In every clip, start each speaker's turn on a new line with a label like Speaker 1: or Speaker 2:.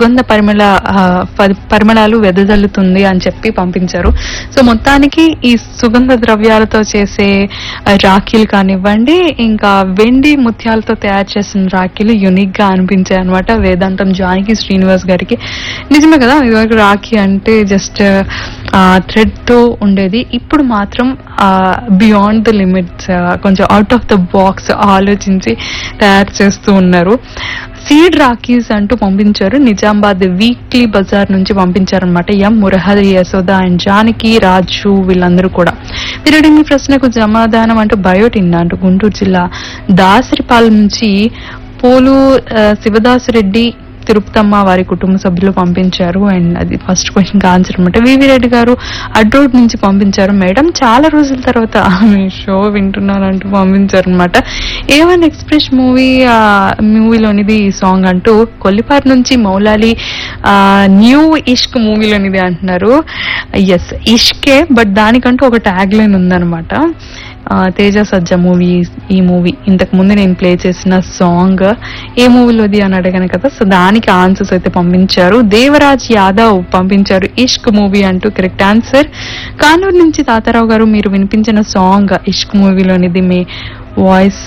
Speaker 1: సుగంధ పరిమళ ఆ, పరి- పరిమళాలు వెదజల్లుతుంది అని చెప్పి పంపించారు సో మొత్తానికి ఈ సుగంధ ద్రవ్యాలతో చేసే ఆ, రాఖీలు కానివ్వండి ఇంకా వెండి ముత్యాలతో తయారు చేసిన రాఖీలు యునిక్ గా అనిపించాయి అనమాట వేదాంతం జానకి శ్రీనివాస్ గారికి నిజమే కదా ఇదివరకు రాఖీ అంటే జస్ట్ థ్రెడ్ తో ఉండేది ఇప్పుడు మాత్రం బియాండ్ ద లిమిట్స్ కొంచెం అవుట్ ఆఫ్ ద బాక్స్ ఆలోచించి తయారు చేస్తూ ఉన్నారు సీడ్ రాఖీస్ అంటూ పంపించారు నిజామాబాద్ వీక్లీ బజార్ నుంచి పంపించారనమాట ఎం మురహరి యశోద అండ్ జానకి రాజు వీళ్ళందరూ కూడా మీరు మీ ప్రశ్నకు సమాధానం అంటూ బయోటిన్ అంటూ గుంటూరు జిల్లా దాసరిపాలెం నుంచి పోలు ఆ, శివదాసురెడ్డి తిరుపతమ్మ వారి కుటుంబ సభ్యులు పంపించారు అండ్ అది ఫస్ట్ క్వశ్చన్ ఆన్సర్ అనమాట వివి రెడ్డి గారు అడ్రోడ్ నుంచి పంపించారు మేడం చాలా రోజుల తర్వాత మీ షో వింటున్నానంటూ పంపించారు అనమాట ఏవన్ ఎక్స్ప్రెస్ మూవీ మూవీలోనిది ఈ సాంగ్ అంటూ కొల్లిపార్ నుంచి మౌలాలి న్యూ ఇష్క్ మూవీలోనిది అంటున్నారు ఎస్ ఇష్కే బట్ దానికంటూ ఒక ట్యాగ్ లైన్ ఉందన్నమాట ఆ, తేజ సజ్జ మూవీ ఈ మూవీ ఇంతకు ముందు నేను ప్లే చేసిన సాంగ్ ఏ మూవీలోది అని అడిగాను కదా సో దానికి ఆన్సర్స్ అయితే పంపించారు దేవరాజ్ యాదవ్ పంపించారు ఇష్క్ మూవీ అంటూ కరెక్ట్ ఆన్సర్ కానూరు నుంచి తాతారావు గారు మీరు వినిపించిన సాంగ్ ఇష్క్ మూవీలోనిది మీ వాయిస్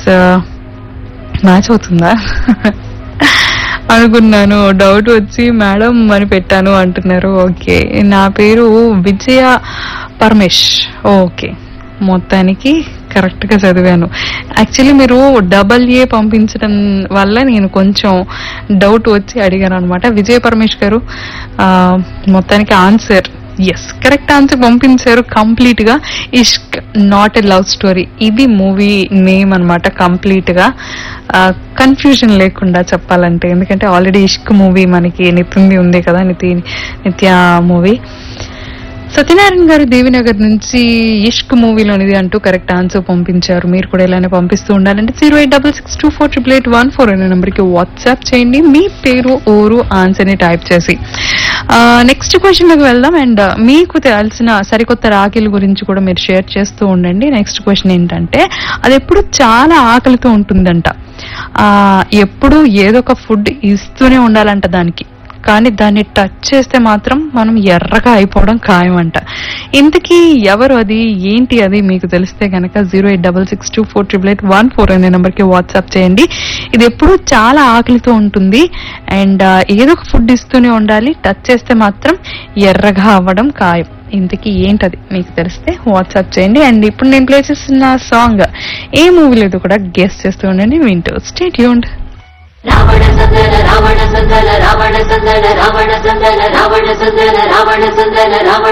Speaker 1: మ్యాచ్ అవుతుందా అనుకున్నాను డౌట్ వచ్చి మేడం అని పెట్టాను అంటున్నారు ఓకే నా పేరు విజయ పరమేష్ ఓకే మొత్తానికి కరెక్ట్ గా చదివాను యాక్చువల్లీ మీరు డబల్ ఏ పంపించడం వల్ల నేను కొంచెం డౌట్ వచ్చి అడిగాను అనమాట విజయ పరమేష్ గారు ఆ, మొత్తానికి ఆన్సర్ ఎస్ కరెక్ట్ ఆన్సర్ పంపించారు కంప్లీట్ గా Ishq not a love story ఇది మూవీ నేమ్ అన్నమాట కంప్లీట్ గా కన్ఫ్యూజన్ లేకుండా చెప్పాలంటే ఎందుకంటే ఆల్రెడీ ఇష్క్ మూవీ మనకి నితుంది ఉంది కదా నితి నిత్య మూవీ సత్యనారాయణ గారు దేవినగర్ నుంచి ఇష్క్ మూవీలోనిది అంటూ కరెక్ట్ ఆన్సర్ పంపించారు మీరు కూడా ఇలానే పంపిస్తూ ఉండాలంటే zero eight double six two four triple eight one four అనే నెంబర్కి వాట్సాప్ చేయండి మీ పేరు ఊరు ఆన్సర్ని టైప్ చేసి నెక్స్ట్ క్వశ్చన్లోకి వెళ్దాం అండ్ మీకు తెలిసిన సరికొత్త రాఖీల గురించి కూడా మీరు షేర్ చేస్తూ ఉండండి నెక్స్ట్ క్వశ్చన్ ఏంటంటే అది ఎప్పుడు చాలా ఆకలితో ఉంటుందంట ఆ, ఎప్పుడు ఏదో ఒక ఫుడ్ ఇస్తూనే ఉండాలంట దానికి కానీ దాన్ని టచ్ చేస్తే మాత్రం మనం ఎర్రగా అయిపోవడం ఖాయం అంట ఇంతకీ ఎవరు అది ఏంటి అది మీకు తెలిస్తే కనుక zero eight double six two four triple eight one four అనే నెంబర్కి వాట్సాప్ చేయండి ఇది ఎప్పుడు చాలా ఆకలితో ఉంటుంది అండ్ ఏదో ఒక ఫుడ్ ఇస్తూనే ఉండాలి టచ్ చేస్తే మాత్రం ఎర్రగా అవ్వడం ఖాయం ఇంతకీ ఏంటది మీకు తెలిస్తే వాట్సాప్ చేయండి అండ్ ఇప్పుడు నేను ప్లే చేస్తున్న సాంగ్ ఏ మూవీలో కూడా గెస్ట్ చేస్తూ ఉండండి వింటూ స్టేట్ యూండ్
Speaker 2: రావణ సందన రావణ సందన రావణ సందన రావణ సందన రావణ సందన రావణ సందన రావణ